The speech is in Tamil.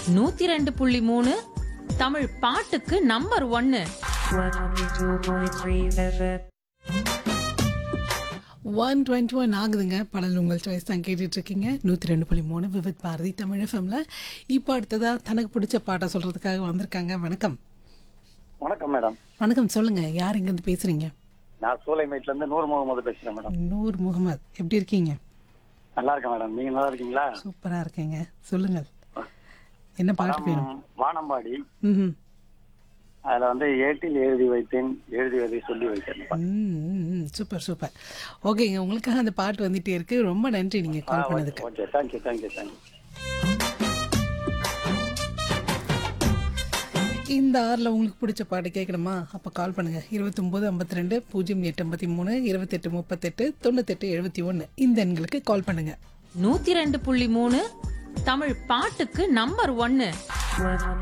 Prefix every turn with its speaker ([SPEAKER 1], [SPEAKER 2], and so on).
[SPEAKER 1] நூத்தி ரெண்டு புள்ளி மூணு தமிழ் பாட்டுக்கு நம்பர் ஒன்னு
[SPEAKER 2] 102.3 FM.
[SPEAKER 3] ஒன் டுவெண்ட்டி ஒன் ஆகுதுங்க பாடல் உங்கள் சாய்ஸ் தான் கேட்டுட்டு இருக்கீங்க நூற்றி ரெண்டு புள்ளி மூணு விவித் பாரதி தமிழ் எஃப்எம்ல இப்போ அடுத்ததாக தனக்கு பிடிச்ச பாட்டை சொல்கிறதுக்காக வந்திருக்காங்க வணக்கம்
[SPEAKER 4] வணக்கம் மேடம்
[SPEAKER 3] வணக்கம் சொல்லுங்க யார் இங்கேருந்து பேசுறீங்க
[SPEAKER 4] நான் சூளைமேட்ல இருந்து நூறு முகமது பேசுறேன் மேடம்
[SPEAKER 3] நூர் முகமது எப்படி இருக்கீங்க
[SPEAKER 4] நல்லா இருக்கேன் மேடம் நீங்க நல்லா இருக்கீங்களா
[SPEAKER 3] சூப்பராக இருக்கீங்க சொல்லுங்கள் என்ன பாட்டு வேணும்
[SPEAKER 4] ம், வானம்பாடி
[SPEAKER 3] ம்
[SPEAKER 4] அதுல வந்து ஏட்டில் எழுதி வைத்தேன் எழுதியதை சொல்லி வைத்தேன்
[SPEAKER 3] ம் சூப்பர் சூப்பர் ஓகேங்க உங்களுக்காக அந்த பாட்டு வந்துட்டே இருக்கு ரொம்ப நன்றி நீங்கள் கால் பண்ணதுக்கு
[SPEAKER 4] ஓகே தேங்க்யூ தேங்க்யூ தேங்க்யூ
[SPEAKER 3] இந்த ஆறில் உங்களுக்கு பிடிச்ச பாட்டு கேட்கணுமா அப்போ கால் பண்ணுங்கள் இருபத்தொம்போது ஐம்பத்தி ரெண்டு பூஜ்ஜியம் எட்டு ஐம்பத்தி மூணு இருபத்தெட்டு முப்பத்தெட்டு தொண்ணூத்தெட்டு எழுபத்தி ஒன்று இந்த எண்களுக்கு கால் பண்ணுங்கள்
[SPEAKER 1] நூத்தி ரெண்டு புள்ளி மூணு தமிழ் பாட்டுக்கு நம்பர் ஒன்னு
[SPEAKER 2] 102.3